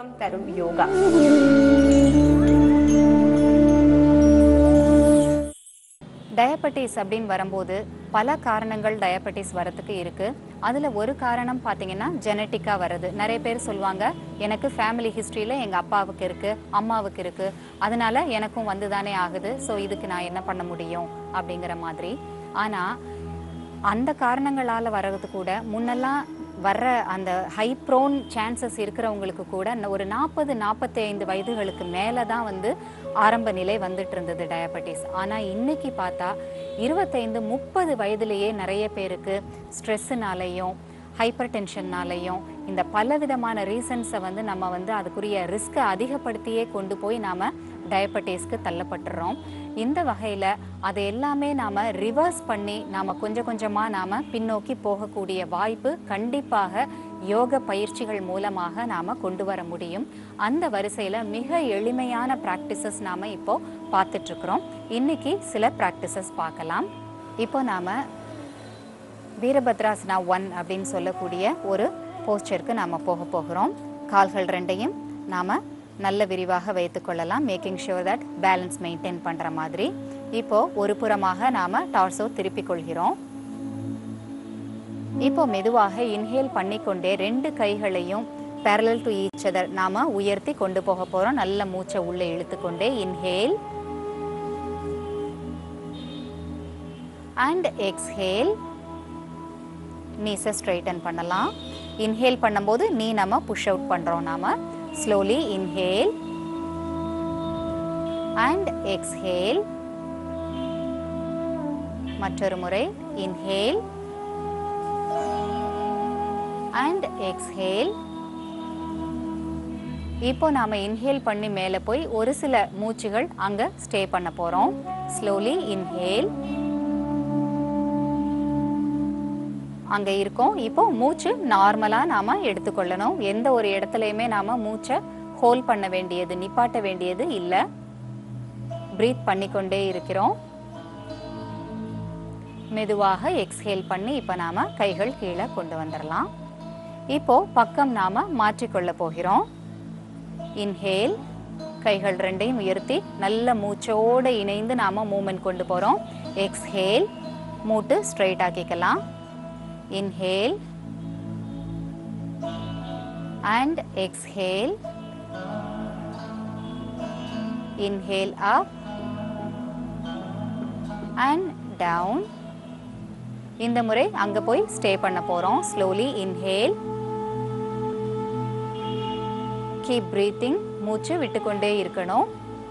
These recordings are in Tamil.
உற்சாகம் தரும் யோகா டயபெட்டிஸ் அப்படின்னு வரும்போது பல காரணங்கள் டயபெட்டிஸ் வரதுக்கு இருக்கு அதுல ஒரு காரணம் பார்த்தீங்கன்னா ஜெனட்டிக்கா வருது நிறைய பேர் சொல்லுவாங்க எனக்கு ஃபேமிலி ஹிஸ்டரியில எங்க அப்பாவுக்கு இருக்கு அம்மாவுக்கு இருக்கு அதனால எனக்கும் வந்து தானே ஆகுது ஸோ இதுக்கு நான் என்ன பண்ண முடியும் அப்படிங்கிற மாதிரி ஆனா அந்த காரணங்களால வர்றது கூட முன்னெல்லாம் வர்ற அந்த ஹை ப்ரோன் சான்சஸ் இருக்கிறவங்களுக்கு கூட ந- ஒரு நாற்பது நாற்பத்தைந்து வயதுகளுக்கு மேலே தான் வந்து ஆரம்ப நிலை வந்துட்டு இருந்தது டயபெட்டிஸ் ஆனால் இன்னைக்கு பார்த்தா இருபத்தைந்து முப்பது வயதிலேயே நிறைய பேருக்கு ஸ்ட்ரெஸ்ஸுனாலையும் ஹைப்பர் டென்ஷன்னாலையும் இந்த பலவிதமான ரீசன்ஸை வந்து நம்ம வந்து அதுக்குரிய ரிஸ்க்கை அதிகப்படுத்தியே கொண்டு போய் நாம் டயபெட்டிஸ்க்கு தள்ளப்பட்டுறோம் இந்த வகையில் அதை எல்லாமே நாம் ரிவர்ஸ் பண்ணி நாம் கொஞ்சம் கொஞ்சமாக நாம் பின்னோக்கி போகக்கூடிய வாய்ப்பு கண்டிப்பாக யோக பயிற்சிகள் மூலமாக நாம் கொண்டு வர முடியும் அந்த வரிசையில் மிக எளிமையான ப்ராக்டிசஸ் நாம் இப்போ பார்த்துட்ருக்குறோம் இன்னைக்கு சில ப்ராக்டிசஸ் பார்க்கலாம் இப்போ நாம் வீரபத்ராசனா ஒன் அப்படின்னு சொல்லக்கூடிய ஒரு போஸ்டருக்கு நாம் போக போகிறோம் கால்கள் ரெண்டையும் நாம் நல்ல விரிவாக வைத்துக்கொள்ளலாம் making sure that balance maintain பண்ணுற மாதிரி இப்போ ஒரு புறமாக நாம் டார்சோ திருப்பிக் கொள்கிறோம் இப்போ மெதுவாக இன்ஹேல் பண்ணிக்கொண்டே ரெண்டு கைகளையும் parallel டு ஈச் அதர் நாம உயர்த்தி கொண்டு போக போறோம் நல்ல மூச்சை உள்ளே இழுத்துக்கொண்டே இன்ஹேல் அண்ட் எக்ஸ்ஹேல் நீஸை ஸ்ட்ரைட்டன் பண்ணலாம் இன்ஹேல் பண்ணும்போது நீ நம்ம புஷ் அவுட் பண்ணுறோம் நாம ஸ்லோலி இன்ஹேல் அண்ட் எக்ஸ்ஹேல் மற்றொரு முறை இன்ஹேல் அண்ட் எக்ஸ்ஹேல் இப்போ நாம இன்ஹேல் பண்ணி மேலே போய் ஒரு சில மூச்சுகள் அங்க ஸ்டே பண்ண போறோம் ஸ்லோலி இன்ஹேல் அங்க இருக்கோம் இப்போ மூச்சு நார்மலா நாம எடுத்துக்கொள்ளணும் எந்த ஒரு இடத்துலையுமே நாம மூச்சை ஹோல்ட் பண்ண வேண்டியது நிப்பாட்ட வேண்டியது இல்ல பிரீத் பண்ணிக்கொண்டே இருக்கிறோம் மெதுவாக எக்ஸ்ஹேல் பண்ணி இப்போ நாம கைகள் கீழே கொண்டு வந்துடலாம் இப்போ பக்கம் நாம மாற்றிக்கொள்ள போகிறோம் இன்ஹேல் கைகள் ரெண்டையும் உயர்த்தி நல்ல மூச்சோட இணைந்து நாம மூமெண்ட் கொண்டு போறோம் எக்ஸ்ஹேல் மூட்டு ஸ்ட்ரைட் ஆக்கிக்கலாம் inhale and exhale inhale up and down இந்த முறை அங்க போய் ஸ்டே பண்ண போறோம் ஸ்லோலி இன்ஹேல் கீப் பிரீத்திங் மூச்சு விட்டுக்கொண்டே இருக்கணும்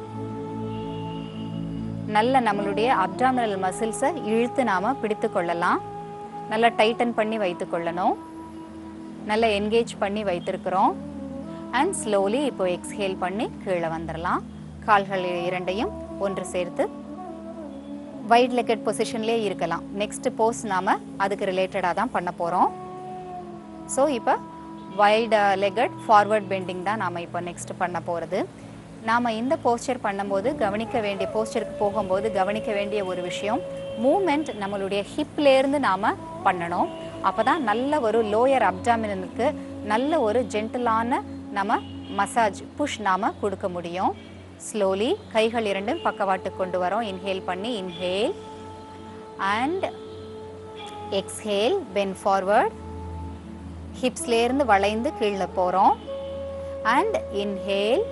நல்ல நம்மளுடைய அப்டாமினல் மசில்ஸை இழுத்து நாம பிடித்து கொள்ளலாம் நல்லா டைட்டன் பண்ணி வைத்துக் கொள்ளணும் நல்லா என்கேஜ் பண்ணி வைத்திருக்கிறோம் அண்ட் ஸ்லோலி இப்போ எக்ஸ்ஹேல் பண்ணி கீழே வந்துடலாம் கால்கள் இரண்டையும் ஒன்று சேர்த்து வைட் லெக்கட் பொசிஷன்லேயே இருக்கலாம் நெக்ஸ்ட் போஸ் நாம அதுக்கு ரிலேட்டடாக தான் பண்ண போகிறோம் ஸோ இப்போ வைட் லெக்கட் ஃபார்வர்ட் பெண்டிங் தான் நாம் இப்போ நெக்ஸ்ட் பண்ண போகிறது நாம் இந்த போஸ்டர் பண்ணும்போது கவனிக்க வேண்டிய போஸ்டருக்கு போகும்போது கவனிக்க வேண்டிய ஒரு விஷயம் மூமெண்ட் நம்மளுடைய ஹிப்லேருந்து நாம் பண்ணணும் அப்போ தான் நல்ல ஒரு லோயர் அப்டாமினலுக்கு நல்ல ஒரு ஜென்டிலான நம்ம மசாஜ் புஷ் நாம் கொடுக்க முடியும் ஸ்லோலி கைகள் இரண்டும் பக்கவாட்டு கொண்டு வரோம் இன்ஹேல் பண்ணி inhale and exhale bend forward ஹிப்ஸ்லேருந்து வளைந்து கீழே போகிறோம் and inhale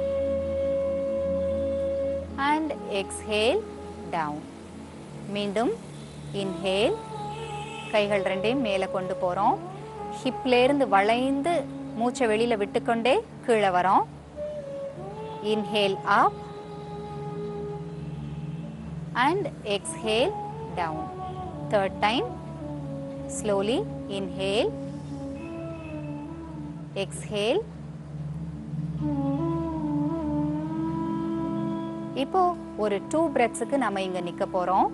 and exhale down மீண்டும் இன்ஹேல் கைகள் ரெண்டையும் மேலே கொண்டு போகிறோம் ஹிப்லேருந்து வளைந்து மூச்சை வெளியில் விட்டுக்கொண்டே கீழே வரோம் inhale up and exhale down third time slowly inhale exhale இப்போ ஒரு டூ பிரெத்ஸுக்கு நம்ம இங்க நிக்க போறோம்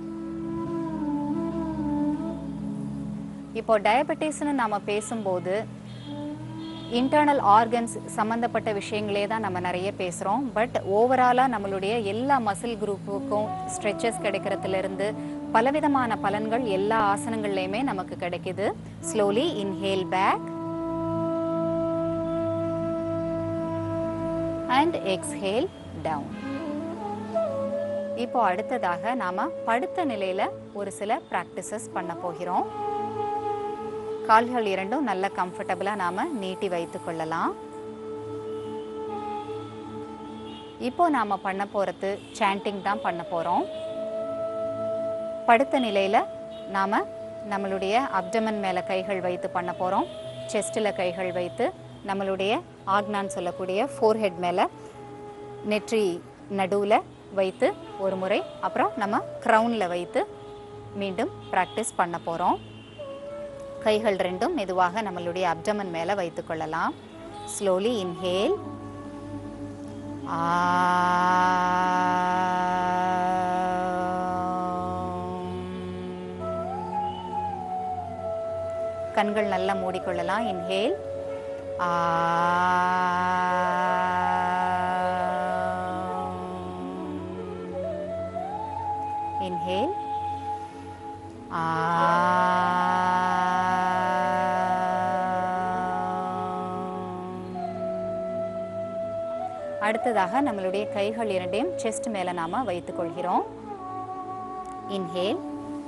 இப்போ டயபெட்டிஸ்னு நாம பேசும்போது இன்டர்னல் ஆர்கன்ஸ் சம்மந்தப்பட்ட விஷயங்களே தான் நம்ம நிறைய பேசுகிறோம் பட் ஓவராலாக நம்மளுடைய எல்லா மசில் குரூப்புக்கும் ஸ்ட்ரெச்சஸ் கிடைக்கிறதுலேருந்து பலவிதமான பலன்கள் எல்லா ஆசனங்கள்லையுமே நமக்கு கிடைக்குது slowly inhale back and exhale down இப்போ அடுத்ததாக நாம படுத்த நிலையில ஒரு சில ப்ராக்டிசஸ் பண்ண போகிறோம் கால்கள் இரண்டும் நல்ல கம்ஃபர்டபுளா நாம நீட்டி வைத்துக் கொள்ளலாம் இப்போ நாம பண்ண போறது சாண்டிங் தான் பண்ண போறோம் படுத்த நிலையில நாம நம்மளுடைய அப்டமன் மேல கைகள் வைத்து பண்ண போறோம் செஸ்டில் கைகள் வைத்து நம்மளுடைய ஆக்னான்னு சொல்லக்கூடிய ஃபோர்ஹெட் மேல நெற்றி நடுவில் வைத்து ஒரு முறை அப்புறம் நம்ம க்ரௌனில் வைத்து மீண்டும் ப்ராக்டிஸ் பண்ண போகிறோம் கைகள் ரெண்டும் மெதுவாக நம்மளுடைய அப்டமன் மேலே வைத்து கொள்ளலாம் ஸ்லோலி இன்ஹேல் கண்கள் நல்லா மூடிக்கொள்ளலாம் இன்ஹேல் இன்ஹேல் அடுத்ததாக நம்மளுடைய கைகள் இரண்டையும் செஸ்ட் மேல நாம வைத்துக் கொள்கிறோம் இன்ஹேல்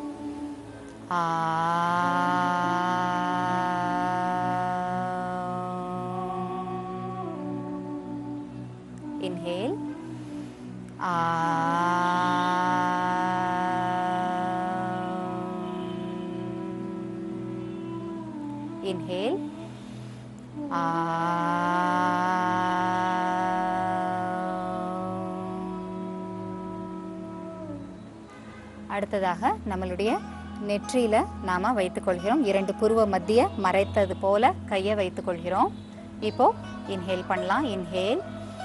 இன்ஹேல் இன்ஹேல் அடுத்ததாக நம்மளுடைய நெற்றியில நாம வைத்துக்கொள்கிறோம் இரண்டு புருவ மத்திய மறைத்தது போல கையை வைத்துக்கொள்கிறோம் இப்போ இன்ஹேல் பண்ணலாம் இன்ஹேல்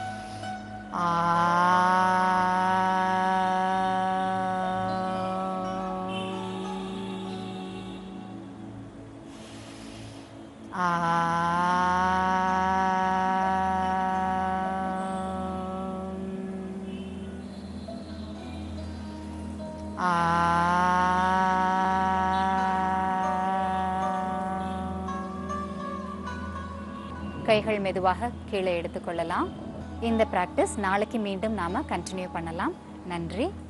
கைகள் மெதுவாக கீழே எடுத்துக்கொள்ளலாம் இந்த ப்ராக்டிஸ் நாளைக்கு மீண்டும் நாம கண்டினியூ பண்ணலாம் நன்றி